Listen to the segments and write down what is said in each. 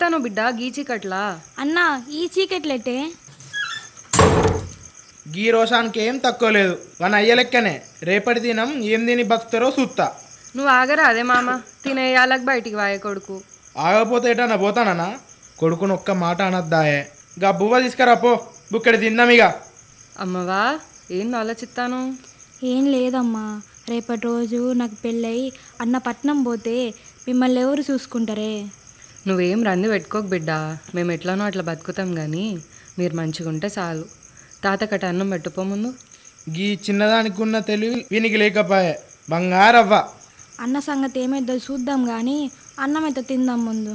తను బిడ్డ గీచికట్లా అన్నా ఈ చీకట్లెట్టే గీ రోషానికి ఏం తక్కువ లేదు మన అయ్య లెక్కనే రేపటి దినం ఏం తిని బతుకుతారో చూస్తా నువ్వు ఆగరా అదే మామ తినేయాలకు బయటికి వాయ కొడుకు ఆగపోతే ఎటన్నా పోతానన్నా కొడుకుని ఒక్క మాట అనద్దాయే గా బువ్వ తీసుకురా పో బుక్కడి తిందాం ఇక అమ్మవా ఏం ఆలోచిస్తాను ఏం లేదమ్మా రేపటి రోజు నాకు పెళ్ళై అన్న పట్నం పోతే మిమ్మల్ని ఎవరు చూసుకుంటారే నువ్వేం రంది పెట్టుకోకు బిడ్డ మేము ఎట్లానో అట్లా బతుకుతాం కానీ మీరు మంచిగా ఉంటే చాలు తాత కట్ట అన్నం పెట్టుకో ముందు గీ చిన్నదానికి ఉన్న తెలివి వీనికి లేకపోయే బంగారవ్వ అన్న సంగతి ఏమైద్దో చూద్దాం కానీ అన్నం అయితే తిందాం ముందు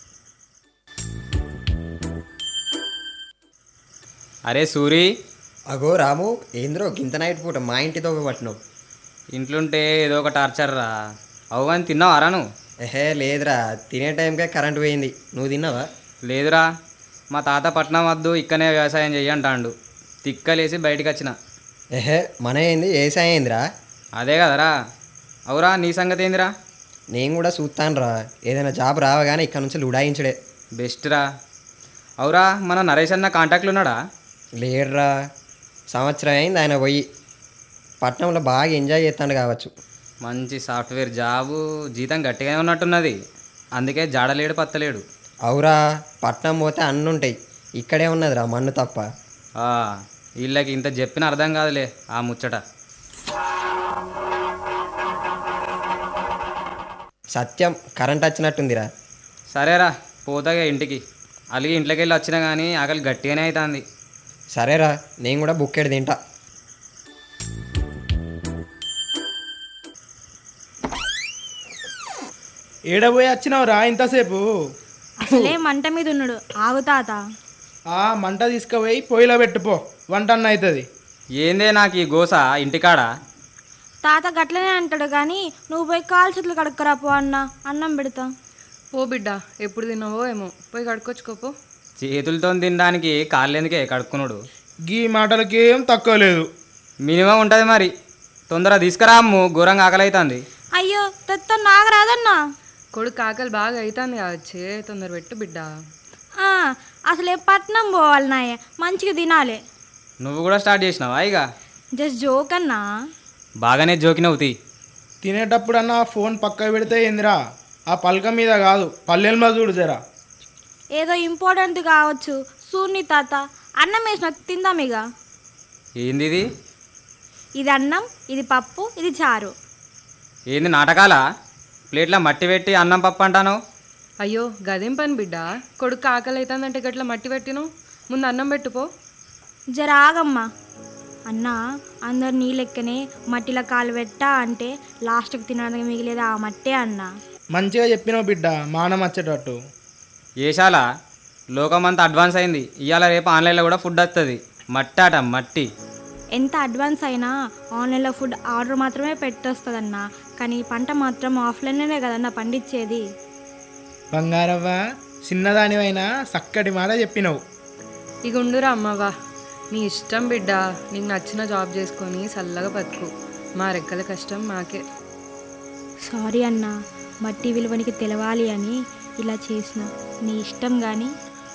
అరే సూరి అగో రాము ఏంద్రో గింత నైట్ పూట మా ఇంటితో పట్టినావు ఇంట్లుంటే ఏదో ఒక టార్చర్ రా అవు కానీ తిన్నావారా నువ్వు ఎహే లేదురా తినే టైంకే కరెంట్ పోయింది నువ్వు తిన్నావా లేదురా మా తాత పట్నం వద్దు ఇక్కనే వ్యవసాయం చెయ్యంటాండు తిక్కలేసి బయటికి వచ్చిన ఎహే మన ఏంది ఏసాయం ఏందిరా అదే కదరా అవురా నీ సంగతి ఏందిరా నేను కూడా చూస్తాను రా ఏదైనా జాబ్ రావగానే ఇక్కడ నుంచి లుడాయించడే బెస్ట్ రా అవురా మన నరేష్ అన్న కాంటాక్ట్లు ఉన్నాడా లేడురా సంవత్సరం అయింది ఆయన పోయి పట్నంలో బాగా ఎంజాయ్ చేస్తాడు కావచ్చు మంచి సాఫ్ట్వేర్ జాబు జీతం గట్టిగానే ఉన్నట్టున్నది అందుకే జాడలేడు పత్తలేడు అవురా పట్నం పోతే అన్నీ ఉంటాయి ఇక్కడే ఉన్నదిరా మన్ను తప్ప ఆ, వీళ్ళకి ఇంత చెప్పిన అర్థం కాదులే ఆ ముచ్చట సత్యం కరెంట్ వచ్చినట్టుందిరా సరేరా పోతాగా ఇంటికి అలిగి ఇంట్లోకి వెళ్ళి వచ్చినా కానీ ఆకలి గట్టిగానే అవుతుంది సరేరా నేను కూడా బుక్కెడు తింటా ఏడబోయి వచ్చినావు రా ఇంతసేపు అసలే మంట మీద ఉన్నాడు ఆగు తాత ఆ మంట తీసుకుపోయి పొయ్యిలో పెట్టుపో వంట అన్న అవుతుంది ఏందే నాకు ఈ గోస ఇంటికాడ తాత గట్లనే అంటాడు కానీ నువ్వు పోయి కాలు చేతులు కడుక్కరా పో అన్న అన్నం పెడతా పో బిడ్డ ఎప్పుడు తిన్నావో ఏమో పోయి కడుక్కొచ్చుకోపో చేతులతో తినడానికి కాళ్ళెందుకే కడుక్కున్నాడు గీ మాటలకి ఏం తక్కువ లేదు మినిమం ఉంటుంది మరి తొందర తీసుకురా అమ్ము ఘోరంగా ఆకలి అవుతుంది అయ్యో తెత్త నాగరాదన్నా కొడుకు ఆకలి బాగా అవుతుంది కావచ్చే తొందర పెట్టు బిడ్డ ఆ, అసలే పట్నం పోవాలి నాయ మంచిగా తినాలి నువ్వు కూడా స్టార్ట్ చేసినావా ఇక జస్ట్ జోక్ అన్నా బాగానే జోకినవుతి తినేటప్పుడన్నా ఫోన్ పక్క పెడితే ఏందిరా ఆ పలక మీద కాదు పల్లెల్లో చూడు జరా ఏదో ఇంపార్టెంట్ కావచ్చు సూర్ని తాత అన్నం వేసిన తిందాం ఇక ఏంది ఇది ఇది అన్నం ఇది పప్పు ఇది చారు ఏంది నాటకాలా ప్లేట్లో మట్టి పెట్టి అన్నం పప్పు అంటాను అయ్యో గదేం పని బిడ్డ కొడుకు ఆకలి అవుతుందంటే గట్ల మట్టి పెట్టిను ముందు అన్నం పెట్టుపో జర ఆగమ్మా అన్న అందరు నీ లెక్కనే మట్టిలో కాలు పెట్టా అంటే లాస్ట్కి తినడానికి మిగిలేదు ఆ మట్టే అన్న మంచిగా చెప్పినావు బిడ్డ మానం వచ్చేటట్టు ఏషాలా లోకమంతా అడ్వాన్స్ అయింది ఇవాళ రేపు ఆన్లైన్లో కూడా ఫుడ్ వస్తుంది మట్టి ఆట మట్టి ఎంత అడ్వాన్స్ అయినా ఆన్లైన్లో ఫుడ్ ఆర్డర్ మాత్రమే పెట్టొస్తుందన్న కానీ పంట మాత్రం ఆఫ్లైన్లోనే కదన్న పండించేది బంగారవ్వ చిన్నదానివైనా చక్కటి మాట చెప్పినావు ఇక ఉండురా అమ్మవా నీ ఇష్టం బిడ్డ నీకు నచ్చిన జాబ్ చేసుకొని చల్లగా బతుకు మా రెక్కల కష్టం మాకే సారీ అన్న మట్టి విలువనికి తెలవాలి అని ఇలా చేసిన నీ ఇష్టం కానీ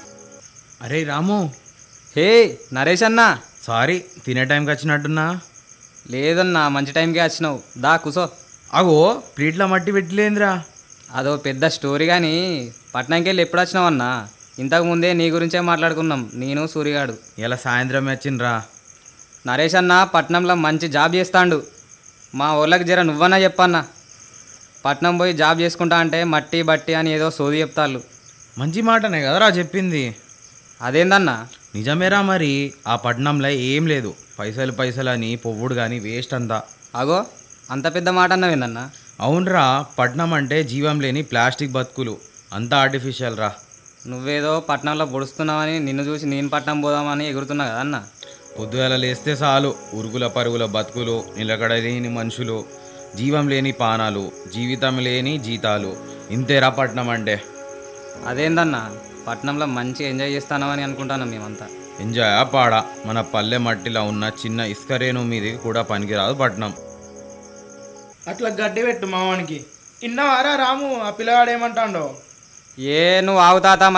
అరే రాము హే నరేష్ అన్నా సారీ తినే టైంకి వచ్చినట్టున్నా లేదన్నా మంచి టైంకే వచ్చినావు దా కుసో అగో ప్లేట్ల మట్టి పెట్టలేదురా అదో పెద్ద స్టోరీ కానీ పట్నంకి వెళ్ళి ఎప్పుడు వచ్చినావు అన్నా ఇంతకు ముందే నీ గురించే మాట్లాడుకున్నాం నేను సూర్యగాడు ఇలా సాయంత్రం వచ్చిండ్రా నరేష్ అన్న పట్నంలో మంచి జాబ్ చేస్తాండు మా ఊళ్ళకి జర నువ్వన్నా చెప్పన్నా పట్నం పోయి జాబ్ చేసుకుంటా అంటే మట్టి బట్టి అని ఏదో సోది చెప్తాళ్ళు మంచి మాటనే కదరా చెప్పింది అదేందన్నా నిజమేరా మరి ఆ పట్నంలో ఏం లేదు పైసలు పైసలు అని పొవ్వుడు కానీ వేస్ట్ అంతా అగో అంత పెద్ద మాట అన్నవేందన్నా అవునరా పట్నం అంటే జీవం లేని ప్లాస్టిక్ బతుకులు అంతా ఆర్టిఫిషియల్ రా నువ్వేదో పట్నంలో పొడుస్తున్నావని నిన్ను చూసి నేను పట్నం పోదామని ఎగురుతున్నా కదా అన్న పొద్దుగల లేస్తే చాలు ఉరుగుల పరుగుల బతుకులు నిలకడ లేని మనుషులు జీవం లేని పానాలు జీవితం లేని జీతాలు ఇంతేరా పట్నం అంటే అదేందన్నా పట్నంలో మంచి ఎంజాయ్ చేస్తానమని అనుకుంటున్నాం మేమంతా ఎంజాయ్ పాడా మన పల్లె మట్టిలో ఉన్న చిన్న ఇసుకరేణు మీదకి కూడా పనికిరాదు పట్నం అట్లా గడ్డి పెట్టు మావానికి ఇన్నవారా రాము ఆ పిల్లగాడు ఏమంటాడో ఏ నువ్వు ఆగుతాతా